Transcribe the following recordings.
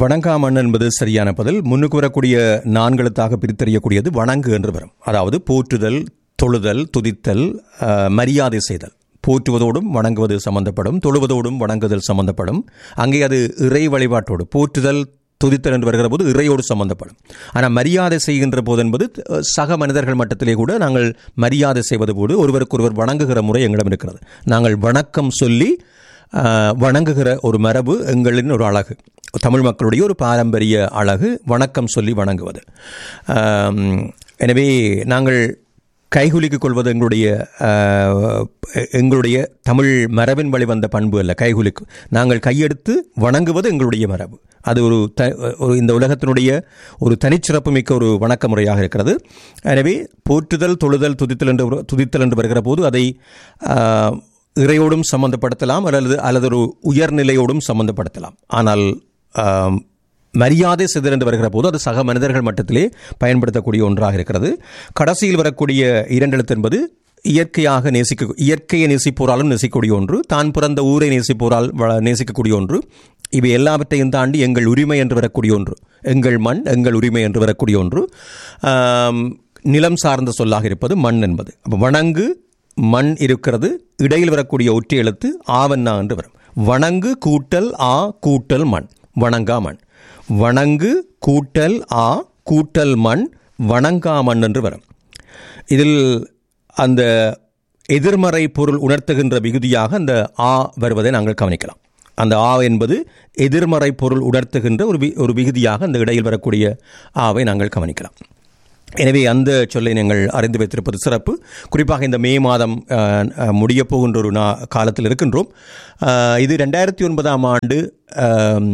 வணங்காமண் என்பது சரியான பதில் முன்னுக்கு வரக்கூடிய நான்கெழுத்தாக பிரித்தறியக்கூடியது வணங்கு என்று வரும் அதாவது போற்றுதல் தொழுதல் துதித்தல் அஹ், மரியாதை செய்தல் போற்றுவதோடும் வணங்குவது சம்பந்தப்படும் தொழுவதோடும் வணங்குதல் சம்பந்தப்படும் அங்கே அது இறை வழிபாட்டோடு போற்றுதல் துதித்தல் என்று வருகிற போது இறையோடு சம்பந்தப்படும் ஆனால் மரியாதை செய்கின்ற போது என்பது அஹ், சக மனிதர்கள் மட்டத்திலே கூட நாங்கள் மரியாதை செய்வது போது ஒருவருக்கொருவர் வணங்குகிற முறை எங்களிடம் இருக்கிறது நாங்கள் வணக்கம் சொல்லி அஹ், வணங்குகிற ஒரு மரபு எங்களின் ஒரு அழகு தமிழ் மக்களுடைய ஒரு பாரம்பரிய அழகு வணக்கம் சொல்லி வணங்குவது ஆம், எனவே நாங்கள் கைகுலுக்கிக் கொள்வது எங்களுடைய அஹ், எங்களுடைய தமிழ் மரபின் வழி வந்த பண்பு அல்ல கைகுலுக்கு நாங்கள் கையெடுத்து வணங்குவது எங்களுடைய மரபு அது ஒரு த ஒரு இந்த உலகத்தினுடைய ஒரு தனிச்சிறப்பு மிக்க ஒரு வணக்க முறையாக இருக்கிறது எனவே போற்றுதல் தொழுதல் துதித்தல் என்று துதித்தல் என்று வருகிற போது அதை ஆஹ், இறையோடும் சம்பந்தப்படுத்தலாம் அல்லது அல்லது ஒரு உயர்நிலையோடும் சம்பந்தப்படுத்தலாம் ஆனால் ஆம், மரியாதை சிதர் என்று வருகிற போது அது சக மனிதர்கள் மட்டத்திலே பயன்படுத்தக்கூடிய ஒன்றாக இருக்கிறது கடைசியில் வரக்கூடிய இரண்டெழுத்து என்பது இயற்கையாக நேசிக்க இயற்கையை நேசிப்போராலும் நேசிக்கக்கூடிய ஒன்று தான் பிறந்த ஊரை நேசிப்போரால் வ- நேசிக்கக்கூடிய ஒன்று இவை எல்லாவற்றையும் தாண்டி எங்கள் உரிமை என்று வரக்கூடிய ஒன்று எங்கள் மண் எங்கள் உரிமை என்று வரக்கூடிய ஒன்று ஆம், நிலம் சார்ந்த சொல்லாக இருப்பது மண் என்பது அப்போ வணங்கு மண் இருக்கிறது இடையில் வரக்கூடிய ஒற்றை எழுத்து ஆவண்ணா என்று வரும் வணங்கு கூட்டல் ஆ கூட்டல் மண் வணங்கா மண் வணங்கு கூட்டல் ஆ கூட்டல் மண் வணங்கா மண் என்று வரும் இதில் அந்த எதிர்மறை பொருள் உணர்த்துகின்ற விகுதியாக அந்த ஆ வருவதை நாங்கள் கவனிக்கலாம் அந்த ஆ என்பது எதிர்மறை பொருள் உணர்த்துகின்ற ஒரு வி- ஒரு விகுதியாக அந்த இடையில் வரக்கூடிய ஆவை நாங்கள் கவனிக்கலாம் எனவே அந்த சொல்லை நீங்கள் அறிந்து வைத்திருப்பது சிறப்பு குறிப்பாக இந்த மே மாதம் அஹ், அஹ், முடியப் போகின்ற ஒரு நா காலத்தில் இருக்கின்றோம் அஹ், இது ரெண்டாயிரத்தி ஒன்பதாம் ஆண்டு அஹ்,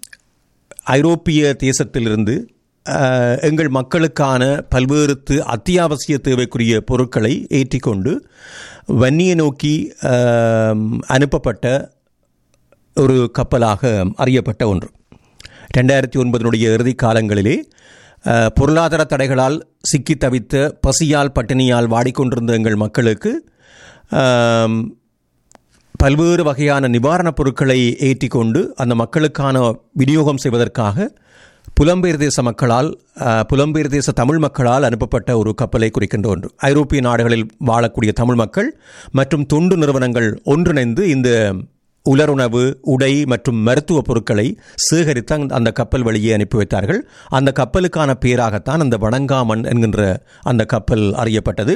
ஐரோப்பிய தேசத்திலிருந்து அஹ், எங்கள் மக்களுக்கான பல்வேறு து- அத்தியாவசிய தேவைக்குரிய பொருட்களை ஏற்றிக்கொண்டு வன்னியை நோக்கி அஹ், அனுப்பப்பட்ட ஒரு கப்பலாக அறியப்பட்ட ஒன்று ரெண்டாயிரத்தி ஒன்பதனுடைய இறுதி காலங்களிலே அஹ், பொருளாதார தடைகளால் சிக்கி தவித்த பசியால் பட்டினியால் வாடிக்கொண்டிருந்த எங்கள் மக்களுக்கு ஆம், பல்வேறு வகையான நிவாரணப் பொருட்களை ஏற்றிக்கொண்டு அந்த மக்களுக்கான விநியோகம் செய்வதற்காக புலம்பெயர் தேச மக்களால் அஹ், புலம்பெயர் தேச தமிழ் மக்களால் அனுப்பப்பட்ட ஒரு கப்பலை குறிக்கின்ற ஒன்று ஐரோப்பிய நாடுகளில் வாழக்கூடிய தமிழ் மக்கள் மற்றும் தொண்டு நிறுவனங்கள் ஒன்றிணைந்து இந்த உலருணவு உடை மற்றும் மருத்துவ பொருட்களை சேகரித்து அந்த- அந்த கப்பல் வழியே அனுப்பி வைத்தார்கள் அந்த கப்பலுக்கான பேராகத்தான் அந்த வணங்காமன் என்கின்ற அந்த கப்பல் அறியப்பட்டது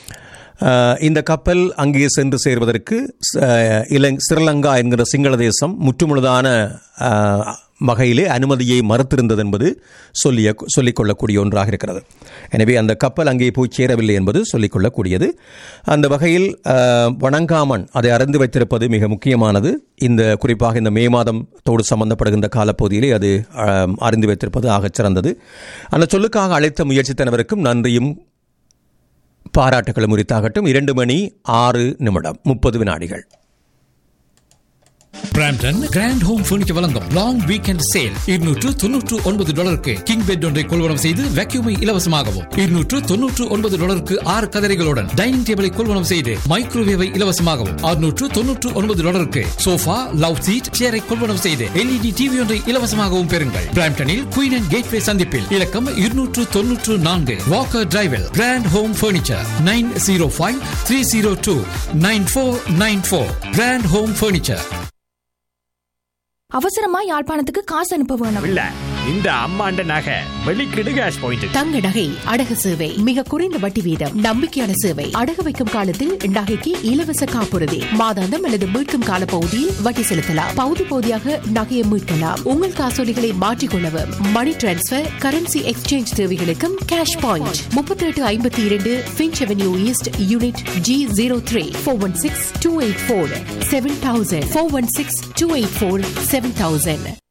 அஹ், இந்த கப்பல் அங்கே சென்று சேர்வதற்கு அஹ், இலங் ஸ்ரீலங்கா என்கிற சிங்கள தேசம் முற்றுமுழுதான அஹ், வகையிலே அனுமதியை மறுத்திருந்தது என்பது சொல்லிய சொல்லிக்கொள்ளக்கூடிய ஒன்றாக இருக்கிறது எனவே அந்த கப்பல் அங்கே போய் சேரவில்லை என்பது சொல்லிக்கொள்ளக்கூடியது அந்த வகையில் அஹ், வணங்காமன் அதை அறிந்து வைத்திருப்பது மிக முக்கியமானது இந்த குறிப்பாக இந்த மே மாதத்தோடு சம்பந்தப்படுகின்ற காலப்பகுதியிலே அது அஹ், அறிந்து வைத்திருப்பது ஆகச் சிறந்தது அந்த சொல்லுக்காக அழைத்த முயற்சித்தனவருக்கும் நன்றியும் பாராட்டுகளும் உரித்தாகட்டும் இரண்டு மணி ஆறு நிமிடம் முப்பது வினாடிகள் பிராம்டன் கிராண்ட் ஹோம் ஃபர்னிச்சர் வழங்கும் லாங் வீக்கெண்ட் சேல் இருநூற்று தொன்னூற்று ஒன்பது டாலருக்கு கிங் பெட் ஒன்றை கொள்வனம் செய்து வேக்யூமை இலவசமாகவும் இருநூற்று தொன்னூற்று ஒன்பது டாலருக்கு ஆறு கதரைகளுடன் டைனிங் டேபிளை கொள்வனம் செய்து மைக்ரோவேவை இலவசமாகவும் அறுநூற்று தொன்னூற்று ஒன்பது டாலருக்கு சோஃபா லவ் சீட் சேரை கொள்வனம் செய்து எல்இடி டிவி ஒன்றை இலவசமாகவும் பெறுங்கள் பிராம்டனில் குயின் அண்ட் கேட்வே சந்திப்பில் இலக்கம் இருநூற்று தொன்னூற்று நான்கு வாக்கர் டிரைவில் Grand Home Furniture nine zero five three zero two nine four nine four Grand Home Furniture அவசரமா யாழ்ப்பாணத்துக்கு காசு அனுப்ப வேணும் இல்ல இந்த அம்மாண்ட நகை வெளிக்கிடு கேஷ் பாயிண்ட் தங்க நகை அடகு சேவை மிக குறைந்த வட்டி வீதம் நம்பிக்கையான சேவை அடகு வைக்கும் காலத்தில் நகைக்கு இலவச காப்புறுதி மாதாந்தம் அல்லது மீட்கும் கால பகுதியில் வட்டி செலுத்தலாம் பகுதி பகுதியாக நகையை மீட்கலாம் உங்கள் காசோலிகளை மாற்றிக்கொள்ளவும் மணி டிரான்ஸ்பர் கரன்சி எக்ஸ்சேஞ்ச் தேவைகளுக்கும் கேஷ் பாயிண்ட் முப்பத்தி எட்டு ஐம்பத்தி இரண்டு Finch Avenue East unit G zero three four one six two eight four seven thousand four one six two eight four seven thousand